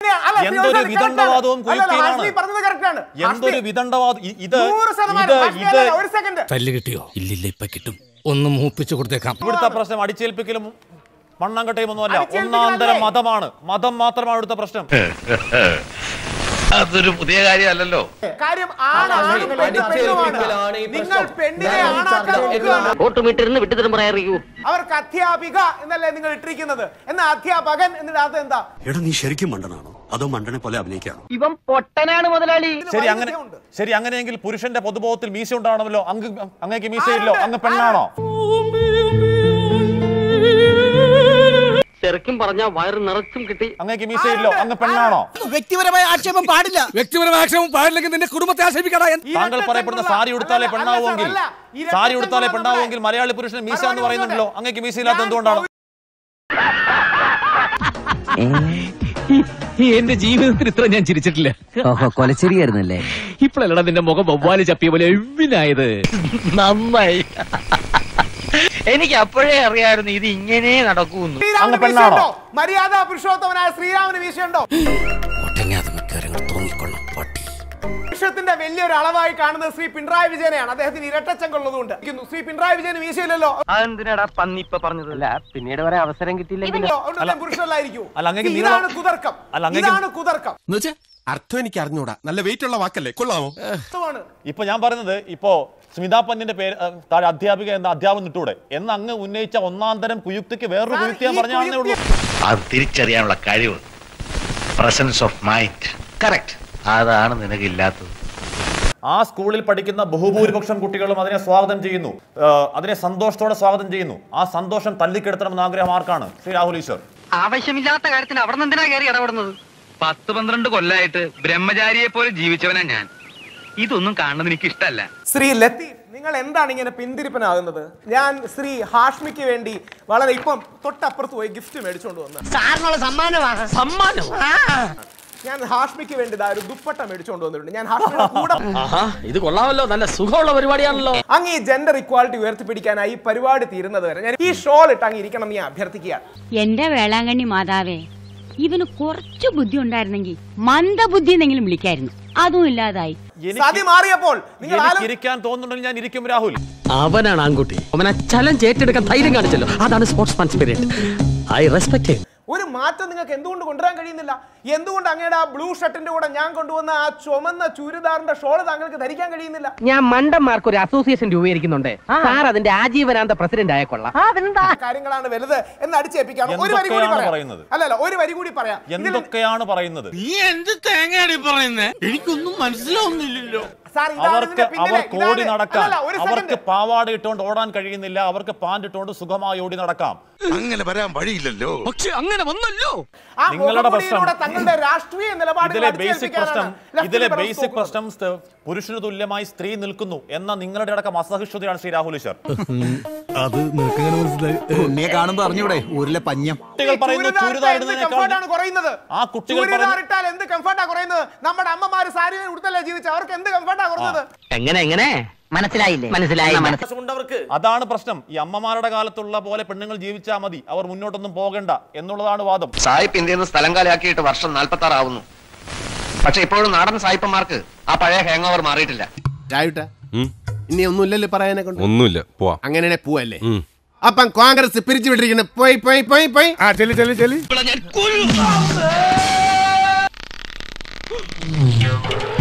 അല്ല, ശ്രീ എന്തൊരു Hershey, വിദണ്ഡവാദവും correct ആണ്. അല്ലല്ല, കുയുക്തിയിലാണ് ഹാഷ്മി പറഞ്ഞത് correct ആണ്. എന്തൊരു ഹാഷ്മി, വിദണ്ഡവാദം ഇ- ഇത് നൂറ് ശതമാനം. ഇത് ഹാഷ്മി, ഇത് അല്ലല്ല, ഒരു സെക്കൻഡ് തല്ല് കിട്ടിയോ ഇല്ലില്ല ഇപ്പൊ കിട്ടും ഒന്ന് മൂപ്പിച്ചു കൊടുത്തേക്കാം ഇവിടുത്തെ പ്രശ്നം അടിച്ചേൽപ്പിക്കലും മണ്ണാങ്കട്ടയും ഒന്നുമല്ല അടിച്ചേൽപ്പിക്കലല്ലേ? ഒന്നാന്തരം മതമാണ് മതം മാത്രമാണ് ഇവിടുത്തെ പ്രശ്നം അതൊരു പുതിയ കാര്യമല്ലല്ലോ കാര്യം ആണാണ് പെണ്ണ് പെണ്ണുമാണ് നിങ്ങൾ പെണ്ണിനെ ആണാക്കാൻ നോക്കുകയാണ് ഓട്ടുമിട്ടിരുന്ന് വിട്ടുതരുമ്പോൾ അറിയൂ അവർക്ക് അധ്യാപിക എന്നല്ലേ നിങ്ങൾ ഇട്ടിരിക്കുന്നത് എന്നാ അധ്യാപകൻ എന്നിടാത്ത എന്താ എടാ നീ ശരിക്കും മണ്ടനാണോ അതോ മണ്ടനെ പോലെ അഭിനയിക്കാണോ ഇവൻ പൊട്ടനാണ് മുതലാളി ഇതിന് ശരി അങ്ങനെ വൈരുദ്ധ്യമുണ്ട്. ശരി അങ്ങനെയെങ്കിൽ പുരുഷന്റെ പൊതുബോധത്തിൽ മീശ ഉണ്ടാവണമല്ലോ അങ്ങ് അങ്ങേക്ക് മീശയില്ലോ അങ്ങ് പെണ്ണാണോ ശരിക്കും പറഞ്ഞ വയറ് നിറച്ചും കിട്ടി അങ്ങേക്ക് മീശയില്ലോ അങ്ങ് പെണ്ണാണോ വ്യക്തിപരമായ ആക്ഷേപം പാടില്ല വ്യക്തിപരമായ ആക്ഷേപം പാടില്ലെങ്കിൽ നിന്റെ കുടുംബത്തെ ആക്ഷേപിക്കടാ ഈ താങ്കൾ രക്തച്ചെങ്കുള്ള- പറയപ്പെടുന്ന സാരി ഉടുത്താലേ അല്ല, പെണ്ണാവുമെങ്കിൽ അല്ല, ഈ സാരി ഉടുത്താലേ രക്തച്ചെങ്കുള്ള പെണ്ണാവുമെങ്കിൽ മലയാളി പുരുഷന് മീശ എന്ന് മറുപടി പറയുന്നുണ്ടല്ലോ പറഞ്ഞോട്ടെ. അങ്ങേക്ക് മീശയില്ലാത്ത ഞാൻ എന്തുകൊണ്ടാണ് എന്റെ ജീവിതത്തിൽ ഇത്ര ഞാൻ ചിരിച്ചിട്ടില്ല ഓഹോ കൊലച്ചിരിയായിരുന്നല്ലേ ഇപ്പോഴല്ലടാ നിന്റെ മുഖം വവ്വാല് ചപ്പിയ പോലെ എവിനായത് നന്നായി എനിക്ക് അപ്പോഴേ അറിയായിരുന്നു ഇത് ഇങ്ങനെ നടക്കൂന്ന് ശ്രീരാമന് അങ്ങ് പെണ്ണാണോ? വീശുണ്ടോ? മര്യാദ പുരുഷോത്തമനായ ശ്രീരാമന് വീശുണ്ടോ ഒട്ടങ്ങാതെ മിക്കവാറും തോന്നിക്കൊള്ളും പട്ടി പുരുഷത്തിന്റെ വലിയൊരു അളവായി കാണുന്നത് ശ്രീ പിണറായി വിജയനെയാണ് അദ്ദേഹത്തിന് ഇരട്ടച്ചങ്കുള്ളതുകൊണ്ട് ഇരിക്കുന്നു. ശ്രീ പിണറായി വിജയന് വീശയില്ലല്ലോ അതെന്തിനാടാ പന്നി ഇപ്പൊ പറഞ്ഞത് അല്ല പിന്നീട് വരെ അവസരം കിട്ടിയില്ലെങ്കിൽ ഇല്ലല്ലോ. അതുകൊണ്ട് അദ്ദേഹം പുരുഷനല്ലായിരിക്കുമോ? അല്ല, അങ്ങേക്ക് See, നീളം- ഇതാണ് കുതർക്കം അല്ല, അങ്ങേക്ക് ഇതാണ് കുതർക്കം എന്നുവെച്ചാ അർത്ഥം എനിക്ക് അറിഞ്ഞൂടാ നല്ല വെയിറ്റ് ഉള്ള വാക്കല്ലേ കൊള്ളാമോ ഇതാണ്. ഇപ്പൊ ഞാൻ പറയുന്നത് ഇപ്പോ സ്മിതാ പന്നിന്റെ പേര് അഹ്, താഴെ അധ്യാപിക എന്ന അധ്യാപനം ഇട്ടൂടെ എന്ന് അങ്ങ് ഉന്നയിച്ച ഒന്നാം തരം കുയുക്തിക്ക് വേറൊരു സാർ, കുയുക്തി ഞാൻ ഈ പറഞ്ഞാണേ ഉള്ളൂ കുയുക്തി- അത് തിരിച്ചറിയാനുള്ള കഴിവ് പ്രസൻസ് ഓഫ് മൈൻഡ് കറക്റ്റ് അതാണ് നിനക്കില്ലാത്തത് ആ സ്കൂളിൽ പഠിക്കുന്ന ബഹുഭൂരിപക്ഷം കുട്ടികളും അതിനെ സ്വാഗതം ചെയ്യുന്നു ഏഹ്, അതിനെ സന്തോഷത്തോടെ സ്വാഗതം ചെയ്യുന്നു ആ സന്തോഷം തല്ലിക്കെടുത്തണമെന്ന് ആഗ്രഹം ആർക്കാണ് ശ്രീ രാഹുൽ ഈശ്വർ ആവശ്യമില്ലാത്ത കാര്യത്തിന് അവിടെ നിന്ന് എന്തിനാ കയറി ഇടപെടുന്നത് പത്ത് പന്ത്രണ്ട് കൊല്ലായിട്ട് ബ്രഹ്മചാരിയെ പോലെ ജീവിച്ചവനാ ഞാൻ ഇതൊന്നും കാണുന്നത് എനിക്ക് ഇഷ്ടമല്ല ശ്രീ ലത്തീഫ് നിങ്ങൾ എന്താണ് ഇങ്ങനെ പിന്തിരിപ്പനാകുന്നത് ഞാൻ ശ്രീ ഹാഷ്മിക്ക് വേണ്ടി വളരെ ഇപ്പം തൊട്ടപ്പുറത്ത് പോയി ഗിഫ്റ്റ് മേടിച്ചുകൊണ്ട് വന്നു സാറിനുള്ള സമ്മാനമാണ് സമ്മാനം ഞാൻ ഹാഷ്മിക്ക് വേണ്ടി ദാ ഒരു ദുപ്പട്ട മേടിച്ചുകൊണ്ട് വന്നിട്ടുണ്ട് ഞാൻ ഹാഷ്മിയുടെ കൂടെ ഇത് കൊള്ളാമല്ലോ നല്ല സുഖമുള്ള പരിപാടിയാണല്ലോ അങ്ങ് ഈ ജെൻഡർ ഇക്വാലിറ്റി ഉയർത്തിപ്പിടിക്കാനായി ഈ പരിപാടി തീരുന്നത് വരെ ഞാൻ ഈ ഷോൾ ഇട്ട് അങ്ങ് ഇരിക്കണം എന്ന് ഞാൻ അഭ്യർത്ഥിക്കുകയാണ് എന്റെ വേളാങ്കണ്ണി മാതാവേ ഇവന് കുറച്ചു ബുദ്ധി ഉണ്ടായിരുന്നെങ്കിൽ മന്ദബുദ്ധി എന്നെങ്കിലും വിളിക്കായിരുന്നു അതും ഇല്ലാതായി സതി മാറിയപ്പോൾ നിങ്ങൾ എനിക്ക് ആലോ- ഇരിക്കാൻ തോന്നുന്നുണ്ടെങ്കിൽ ഞാൻ ഇരിക്കും രാഹുൽ അവനാണ് ആൺകുട്ടി അവനെ ചലഞ്ച് ഏറ്റെടുക്കാൻ ധൈര്യം കാണിച്ചല്ലോ അതാണ് സ്പോർട്സ്മാൻ സ്പിരിറ്റ് ഐ റെസ്പെക്ട് ഒരു മാറ്റം നിങ്ങൾക്ക് എന്തുകൊണ്ട് കൊണ്ടുവരാൻ കഴിയുന്നില്ല എന്തുകൊണ്ട് അങ്ങയുടെ ആ ബ്ലൂ ഷർട്ടിന്റെ കൂടെ ഞാൻ കൊണ്ടുവന്ന ആ ചുമന്ന ചുരിദാറിന്റെ ഷോൾ താങ്കൾക്ക് ധരിക്കാൻ കഴിയുന്നില്ല ഞാൻ മണ്ടന്മാർക്ക് ഒരു അസോസിയേഷൻ രൂപീകരിക്കുന്നുണ്ട് സാർ അതിന്റെ ആജീവനാന്ത പ്രസിഡന്റ് ആയ കൊള്ളാം കാര്യങ്ങളാണ് വലുത് എന്ന് അടിച്ചേൽപ്പിക്കാം ഒരു വരി കൂടി എന്തൊക്കെയാണ് പറയാം പറയുന്നത്? അല്ലല്ല ഒരു വരി കൂടി പറയാം ഇതിൽ- എന്തൊക്കെയാണ് പറയുന്നത് നീ എന്ത് തേങ്ങയാടി പറയുന്നേ എനിക്കൊന്നും മനസ്സിലാവുന്നില്ലല്ലോ സാർ ഇതാണ് അവർക്ക് ഇതിന്റെ പിന്നിലെ- അവർക്ക് ഓടി ഇതാണ്- നടക്കാൻ അല്ലല്ല, ഒരു അവർക്ക് second. പാവാട ഇട്ടുകൊണ്ട് ഓടാൻ കഴിയുന്നില്ല അവർക്ക് പാൻറ് ഇട്ടുകൊണ്ട് സുഖമായി ഓടി നടക്കാം അങ്ങനെ വരാൻ വഴിയില്ലല്ലോ പക്ഷെ അങ്ങനെ വന്നല്ലോ ആ നിങ്ങളുടെ മുഖംമൂടിയിലൂടെ പ്രശ്നം- തങ്ങളുടെ രാഷ്ട്രീയ നിലപാടുകൾ ഇതിലെ ബേസിക് പ്രശ്നം അടിച്ചേൽപ്പിക്കാനാണ് left ഇതിലെ liberals ബേസിക് നോക്കുന്നത്. പ്രശ്നം സ്ത- പുരുഷന് തുല്യമായി സ്ത്രീ നിൽക്കുന്നു എന്ന നിങ്ങളുടെ അടക്കം അസഹിഷ്ണുതയാണ് ശ്രീ രാഹുൽ ഈശ്വർ അത് നിനക്കെങ്ങനെ മനസ്സിലായി ഉണ്ണിയെ കാണുമ്പോ അറിഞ്ഞൂടെ ഊരിലെ പഞ്ഞം കുട്ടികൾ പറയുന്നു ചുരിദാർ ചുരിദാർ ഇട്ടാൽ എന്ത് ഇടുന്നതിനേക്കാൾ comfort ആണ് കുറയുന്നത് ആ കുട്ടികൾ ചുരിദാർ പറയുന്നു ഇട്ടാൽ എന്ത് കംഫർട്ടാ കുറയുന്നത് നമ്മുടെ അമ്മമാര് സാരി ഉടുത്തല്ലേ ജീവിച്ച അവർക്ക് എന്ത് കംഫർട്ടാ കുറഞ്ഞത് എങ്ങനെ എങ്ങനെ മനസ്സിലായില്ലേ മനസ്സിലായി ഉണ്ടവർക്ക് അതാണ് പ്രശ്നം ഈ അമ്മമാരുടെ കാലത്തുള്ള പോലെ പെണ്ണുങ്ങൾ ജീവിച്ചാൽ മതി അവർ മുന്നോട്ടൊന്നും പോകണ്ട എന്നുള്ളതാണ് വാദം സായിപ്പ് ഇന്ത്യയിൽ നിന്ന് സ്ഥലം കാലിയാക്കിയിട്ട് വർഷം നാൽപ്പത്തി ആറാവുന്നു പക്ഷെ ഇപ്പോഴും നാടൻ സായിപ്പന്മാർക്ക് ആ പഴയ ഹാങ് ഓവർ മാറിയിട്ടില്ല രായുട്ട ഇനി ഒന്നുമില്ലല്ലോ പറയാനെ കൊണ്ട് ഒന്നുമില്ല പോവാ അങ്ങനെയാണെ പോവല്ലേ അപ്പം കോൺഗ്രസ് പിരിച്ചു വിട്ടിരിക്കുന്നു പോയി പോയി പോയി പോയി ആ ചെല്ലി ചെല്ലി ചെല്ലി ഞാൻ